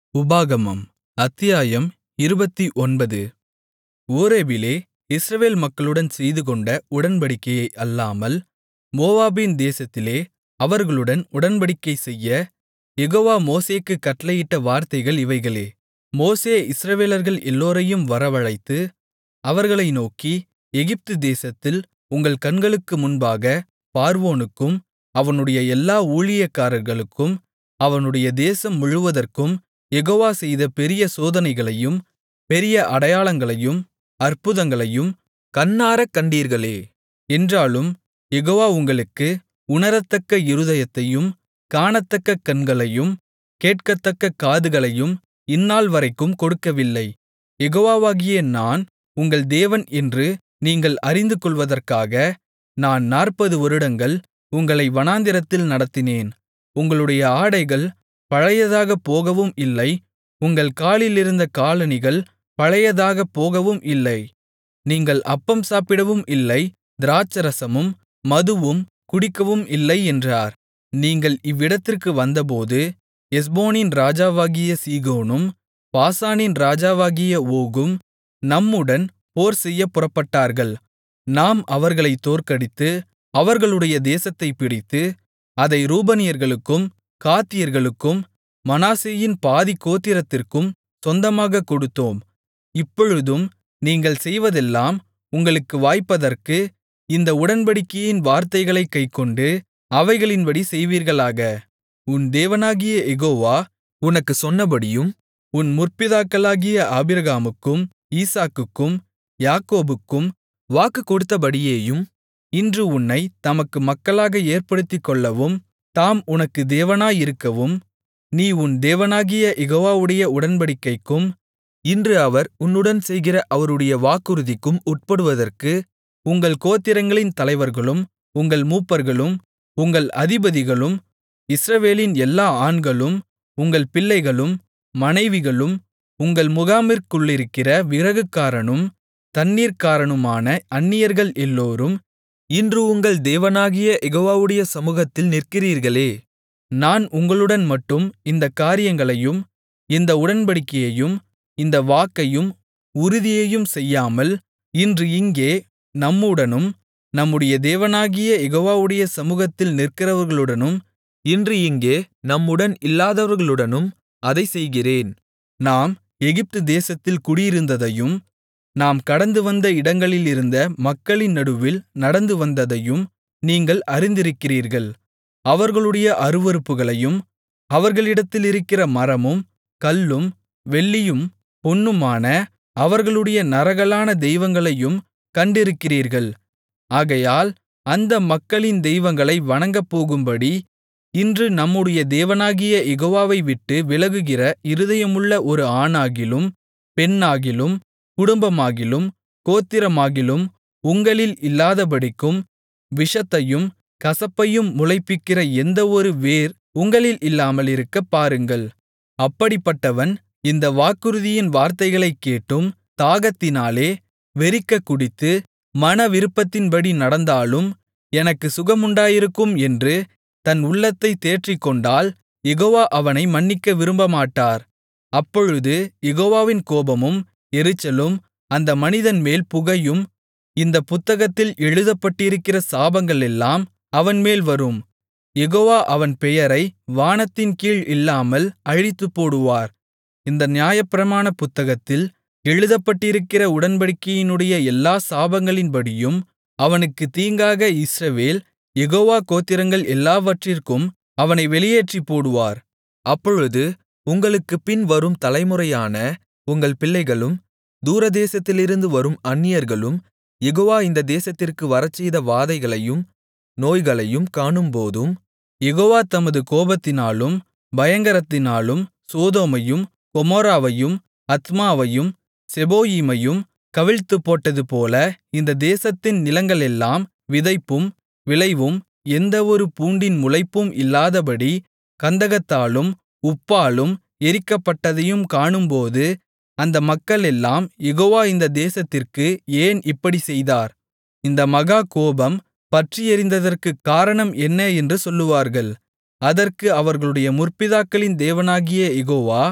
உபாகமம் அத்தியாயம் இருபத்தொன்பது ஓரேபிலே இஸ்ரவேல் மக்களுடன் செய்துகொண்ட உடன்படிக்கையை அல்லாமல் மோவாபின் தேசத்திலே அவர்களுடன் உடன்படிக்கைசெய்ய யெகோவா மோசேக்குக் கட்டளையிட்ட வார்த்தைகள் இவைகளே மோசே இஸ்ரவேலர்கள் எல்லோரையும் வரவழைத்து அவர்களை நோக்கி எகிப்து தேசத்தில் உங்கள் கண்களுக்கு முன்பாகப் பார்வோனுக்கும் அவனுடைய எல்லா ஊழியக்காரர்களுக்கும் அவனுடைய தேசம் முழுவதற்கும் யெகோவா செய்த பெரிய சோதனைகளையும் பெரிய அடையாளங்களையும் அற்புதங்களையும் கண்ணாரக் கண்டீர்களே என்றாலும் யெகோவா உங்களுக்கு உணரத்தக்க இருதயத்தையும் காணத்தக்க கண்களையும் கேட்கத்தக்க காதுகளையும் இந்நாள்வரைக்கும் கொடுக்கவில்லை யெகோவாகிய நான் உங்கள் தேவன் என்று நீங்கள் அறிந்துகொள்வதற்காக நான் நாற்பது வருடங்கள் உங்களை வனாந்திரத்தில் நடத்தினேன் உங்களுடைய ஆடைகள் பழையதாகப் போகவும் இல்லை உங்கள் காலிலிருந்த காலணிகள் பழையதாகப் போகவும் இல்லை நீங்கள் அப்பம் சாப்பிடவும் இல்லை திராட்சைரசமும் மதுவும் குடிக்கவும் இல்லை என்றார் நீங்கள் இவ்விடத்திற்கு வந்தபோது எஸ்போனின் ராஜாவாகிய சீகோனும் பாசானின் ராஜாவாகிய ஓகும் நம்முடன் போர்செய்யப் புறப்பட்டார்கள் நாம் அவர்களைத் தோற்கடித்து அவர்களுடைய தேசத்தைப் பிடித்து அதை ரூபனியர்களுக்கும் காத்தியர்களுக்கும் மனாசேயின் பாதிக் கோத்திரத்திற்கும் சொந்தமாகக் கொடுத்தோம் இப்பொழுதும் நீங்கள் செய்வதெல்லாம் உங்களுக்கு வாய்ப்பதற்கு இந்த உடன்படிக்கையின் வார்த்தைகளைக் கைக்கொண்டு அவைகளின்படி செய்வீர்களாக உன் தேவனாகிய யெகோவா உனக்குச் சொன்னபடியும் உன் முற்பிதாக்களாகிய ஆபிரகாமுக்கும் ஈசாக்குக்கும் யாக்கோபுக்கும் வாக்கு கொடுத்தபடியேயும் இன்று உன்னைத் தமக்கு மக்களாக ஏற்படுத்திக்கொள்ளவும் தாம் உனக்கு தேவனாயிருக்கவும் நீ உன் தேவனாகிய யெகோவாவுடைய உடன்படிக்கைக்கும் இன்று அவர் உன்னுடன் செய்கிற அவருடைய வாக்குறுதிக்கும் உட்படுவதற்கு உங்கள் கோத்திரங்களின் தலைவர்களும் உங்கள் மூப்பர்களும் உங்கள் அதிபதிகளும் இஸ்ரவேலின் எல்லா ஆண்களும் உங்கள் பிள்ளைகளும் மனைவிகளும் உங்கள் முகாமிற்குள்ளிருக்கிற விறகுக்காரனும் தண்ணீர்க்காரனுமான அந்நியர்கள் எல்லோரும் இன்று உங்கள் தேவனாகிய யெகோவாவுடைய சமுகத்தில் நிற்கிறீர்களே நான் உங்களுடன் மட்டும் இந்தக் காரியங்களையும் இந்த உடன்படிக்கையையும் இந்த வாக்கையும் உறுதியையும் செய்யாமல் இன்று இங்கே நம்முடனும் நம்முடைய தேவனாகிய யெகோவாவுடைய சமுகத்தில் நிற்கிறவர்களுடனும் இன்று இங்கே நம்முடன் இல்லாதவர்களுடனும் அதைச் செய்கிறேன் நாம் எகிப்து தேசத்தில் குடியிருந்ததையும் நாம் கடந்துவந்த இடங்களிலிருந்த மக்களின் நடுவில் நடந்து வந்ததையும் நீங்கள் அறிந்திருக்கிறீர்கள் அவர்களுடைய அருவருப்புகளையும் அவர்களிடத்திலிருக்கிற மரமும் கல்லும் வெள்ளியும் பொன்னுமான அவர்களுடைய நரகலான தெய்வங்களையும் கண்டிருக்கிறீர்கள் ஆகையால் அந்த மக்களின் தெய்வங்களை வணங்கப்போகும்படி இன்று நம்முடைய தேவனாகிய யெகோவாவை விட்டு விலகுகிற இருதயமுள்ள ஒரு ஆணாகிலும் பெண்ணாகிலும் குடும்பமாகிலும் கோத்திரமாகிலும் உங்களில் இல்லாதபடிக்கும் விஷத்தையும் கசப்பையும் முளைப்பிக்கிற எந்தவொரு வேர் உங்களில் இல்லாமலிருக்கப் பாருங்கள் அப்படிப்பட்டவன் இந்த வாக்குறுதியின் வார்த்தைகளைக் கேட்டும் தாகத்தினாலே வெறிக்கக் குடித்து மனவிருப்பத்தின்படி நடந்தாலும் எனக்கு சுகமுண்டாயிருக்கும் என்று தன் உள்ளத்தைத் தேற்றிக்கொண்டால் யெகோவா அவனை மன்னிக்க விரும்பமாட்டார் அப்பொழுது யெகோவாவின் கோபமும் எரிச்சலும் அந்த மனிதன்மேல் புகையும் இந்தப் புத்தகத்தில் எழுதப்பட்டிருக்கிற சாபங்களெல்லாம் அவன்மேல் வரும் யெகோவா அவன் பெயரை வானத்தின் கீழ் இல்லாமல் அழித்துப்போடுவார் இந்த நியாயப்பிரமாண புத்தகத்தில் எழுதப்பட்டிருக்கிற உடன்படிக்கையினுடைய எல்லா சாபங்களின்படியும் அவனுக்குத் தீங்காக இஸ்ரவேல் யெகோவா கோத்திரங்கள் எல்லாவற்றிற்கும் அவனை வெளியேற்றிப் போடுவார் அப்பொழுது உங்களுக்குப் பின் வரும் தலைமுறையான உங்கள் பிள்ளைகளும் தூரதேசத்திலிருந்து வரும் அந்நியர்களும் யெகோவா இந்த தேசத்திற்கு வரச்செய்த வாதைகளையும் நோய்களையும் காணும்போதும் யெகோவா தமது கோபத்தினாலும் பயங்கரத்தினாலும் சோதோமையும் கொமோராவையும் அத்மாவையும் செபோயீமையும் கவிழ்த்துப்போட்டதுபோல இந்த தேசத்தின் நிலங்களெல்லாம் விதைப்பும் விளைவும் எந்தவொரு பூண்டின் முளைப்பும் இல்லாதபடி கந்தகத்தாலும் உப்பாலும் எரிக்கப்பட்டதையும் காணும்போது அந்த மக்களெல்லாம் யெகோவா இந்த தேசத்திற்கு ஏன் இப்படிச் செய்தார் இந்த மகா கோபம் பற்றியெரிந்ததற்குக் காரணம் என்ன என்று சொல்லுவார்கள் அதற்கு அவர்களுடைய முற்பிதாக்களின் தேவனாகிய யெகோவா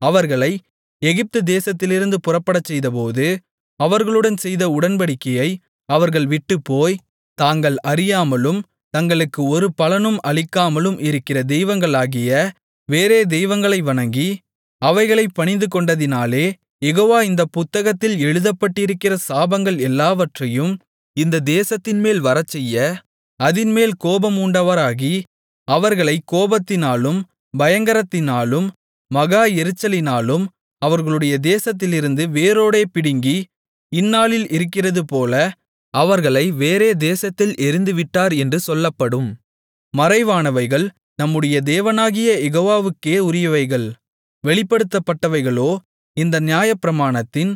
அவர்களை எகிப்து தேசத்திலிருந்து புறப்படச்செய்தபோது அவர்களுடன் செய்த உடன்படிக்கையை அவர்கள் விட்டுப்போய் தாங்கள் அறியாமலும் தங்களுக்கு ஒரு பலனும் அளிக்காமலும் இருக்கிற தெய்வங்களாகிய வேறே தெய்வங்களை வணங்கி அவைகளைப் பணிந்துகொண்டதினாலே யெகோவா இந்தப் புத்தகத்தில் எழுதப்பட்டிருக்கிற சாபங்கள் எல்லாவற்றையும் இந்த தேசத்தின்மேல் வரச்செய்ய அதின்மேல் கோபமூண்டவராகி அவர்களைக் கோபத்தினாலும் பயங்கரத்தினாலும் மகா எரிச்சலினாலும் அவர்களுடைய தேசத்திலிருந்து வேரோடே பிடுங்கி இந்நாளில் இருக்கிறதுபோல அவர்களை வேறே தேசத்தில் எறிந்துவிட்டார் என்று சொல்லப்படும் மறைவானவைகள் நம்முடைய தேவனாகிய யெகோவாவுக்கே உரியவைகள் வெளிப்படுத்தப்பட்டவைகளோ இந்த நியாயப்பிரமாணத்தின்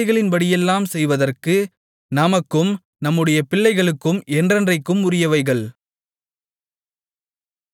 வார்த்தைகளின்படியெல்லாம் செய்வதற்கு நமக்கும் நம்முடைய பிள்ளைகளுக்கும் என்றென்றைக்கும் உரியவைகள்